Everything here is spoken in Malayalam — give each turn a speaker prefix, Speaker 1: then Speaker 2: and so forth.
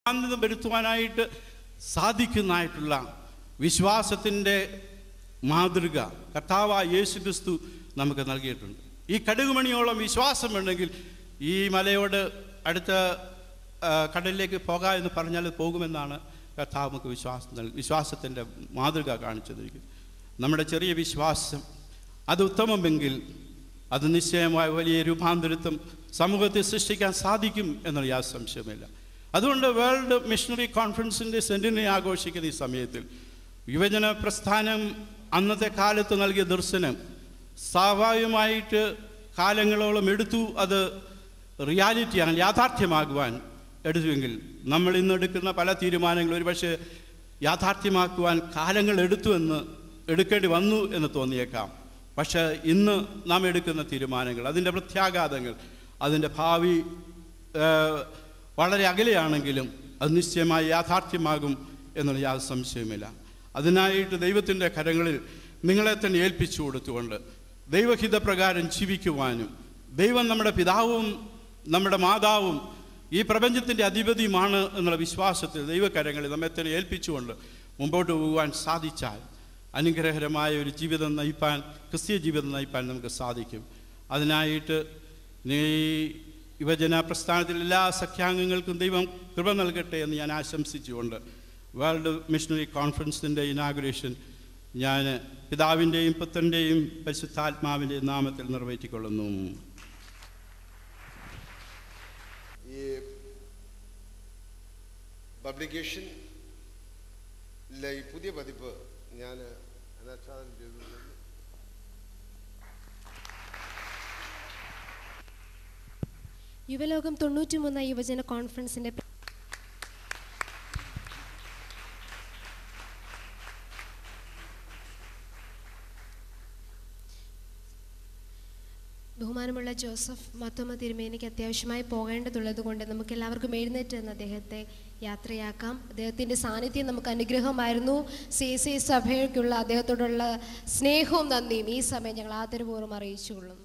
Speaker 1: ആനന്ദം വരുത്തുവാനായിട്ട് സാധിക്കുന്നതായിട്ടുള്ള വിശ്വാസത്തിൻ്റെ മാതൃക കർത്താവായ യേശു ക്രിസ്തു നമുക്ക് നൽകിയിട്ടുണ്ട് ഈ കടുകുമണിയോളം വിശ്വാസം ഉണ്ടെങ്കിൽ ഈ മലയോട് അടുത്ത ആ, കടലിലേക്ക് പോകാം എന്ന് പറഞ്ഞാൽ അത് പോകുമെന്നാണ് കർത്താവ് നമുക്ക് വിശ്വാസം നൽകി വിശ്വാസത്തിൻ്റെ മാതൃക കാണിച്ചു തന്നിരിക്കുന്നത് നമ്മുടെ ചെറിയ വിശ്വാസം അത് ഉത്തമമെങ്കിൽ അത് നിശ്ചയമായ വലിയ രൂപാന്തരത്വം സമൂഹത്തിൽ സൃഷ്ടിക്കാൻ സാധിക്കും എന്നുള്ള യാതൊരു സംശയമില്ല അതുകൊണ്ട് വേൾഡ് മിഷണറി കോൺഫറൻസിൻ്റെ സെൻറ്റിനെ ആഘോഷിക്കുന്ന ഈ സമയത്തിൽ യുവജന പ്രസ്ഥാനം അന്നത്തെ കാലത്ത് നൽകിയ ദർശനം സ്വാഭാവികമായിട്ട് കാലങ്ങളോളം എടുത്തു അത് റിയാലിറ്റിയാണ് യാഥാർത്ഥ്യമാകുവാൻ എടുത്തുവെങ്കിൽ നമ്മൾ ഇന്ന് എടുക്കുന്ന പല തീരുമാനങ്ങളും ഒരുപക്ഷെ യാഥാർത്ഥ്യമാക്കുവാൻ കാലങ്ങൾ എടുത്തു എന്ന് എടുക്കേണ്ടി വന്നു എന്ന് തോന്നിയേക്കാം പക്ഷേ ഇന്ന് നാം എടുക്കുന്ന തീരുമാനങ്ങൾ അതിൻ്റെ പ്രത്യാഘാതങ്ങൾ അതിൻ്റെ ഭാവി ഏഹ്, വളരെ അകലെയാണെങ്കിലും അത് നിശ്ചയമായി യാഥാർത്ഥ്യമാകും എന്നുള്ള യാതൊരു സംശയവുമില്ല അതിനായിട്ട് ദൈവത്തിൻ്റെ കരങ്ങളിൽ നിങ്ങളെ തന്നെ ഏൽപ്പിച്ചു കൊടുത്തുകൊണ്ട് ദൈവഹിതപ്രകാരം ജീവിക്കുവാനും ദൈവം നമ്മുടെ പിതാവും നമ്മുടെ മാതാവും ഈ പ്രപഞ്ചത്തിൻ്റെ അധിപതിയുമാണ് എന്നുള്ള വിശ്വാസത്തിൽ ദൈവകരങ്ങളിൽ നമ്മെ തന്നെ ഏൽപ്പിച്ചുകൊണ്ട് മുമ്പോട്ട് പോകുവാൻ സാധിച്ചാൽ അനുഗ്രഹകരമായ ഒരു ജീവിതം നയിപ്പാൻ ക്രിസ്തീയ ജീവിതം നയിപ്പാൻ നമുക്ക് സാധിക്കും അതിനായിട്ട് നീ യുവജന പ്രസ്ഥാനത്തിലെ എല്ലാ സഖ്യാംഗങ്ങൾക്കും ദൈവം കൃപ നൽകട്ടെ എന്ന് ഞാൻ ആശംസിച്ചുകൊണ്ട് വേൾഡ് മിഷണറി കോൺഫറൻസിൻ്റെ ഇനാഗുറേഷൻ ഞാൻ പിതാവിൻ്റെയും പുത്രൻ്റെയും പരിശുദ്ധാത്മാവിൻ്റെയും നാമത്തിൽ നിറവേറ്റിക്കൊള്ളുന്നു
Speaker 2: ഈ പബ്ലിക്കേഷൻ ഈ പുതിയ പതിപ്പ് ഞാൻ അനാച്ഛാദനം ചെയ്തിട്ടുണ്ട്
Speaker 3: യുവലോകം തൊണ്ണൂറ്റിമൂന്ന് യുവജന കോൺഫറൻസിന്റെ പ്ര- ബഹുമാനമുള്ള ജോസഫ് മത്തോമ തിരുമേനിക്ക് അത്യാവശ്യമായി പോകേണ്ടതുള്ളത് കൊണ്ട് നമുക്ക് എല്ലാവർക്കും എഴുന്നേറ്റ് എന്ന് അദ്ദേഹത്തെ യാത്രയാക്കാം അദ്ദേഹത്തിൻ്റെ സാന്നിധ്യം നമുക്ക് അനുഗ്രഹമായിരുന്നു സി സി സഭയ്ക്കുള്ള അദ്ദേഹത്തോടുള്ള സ്നേഹവും നന്ദിയും ഈ സമയം ഞങ്ങൾ ആദരപൂർവ്വം അറിയിച്ചുകൊള്ളുന്നു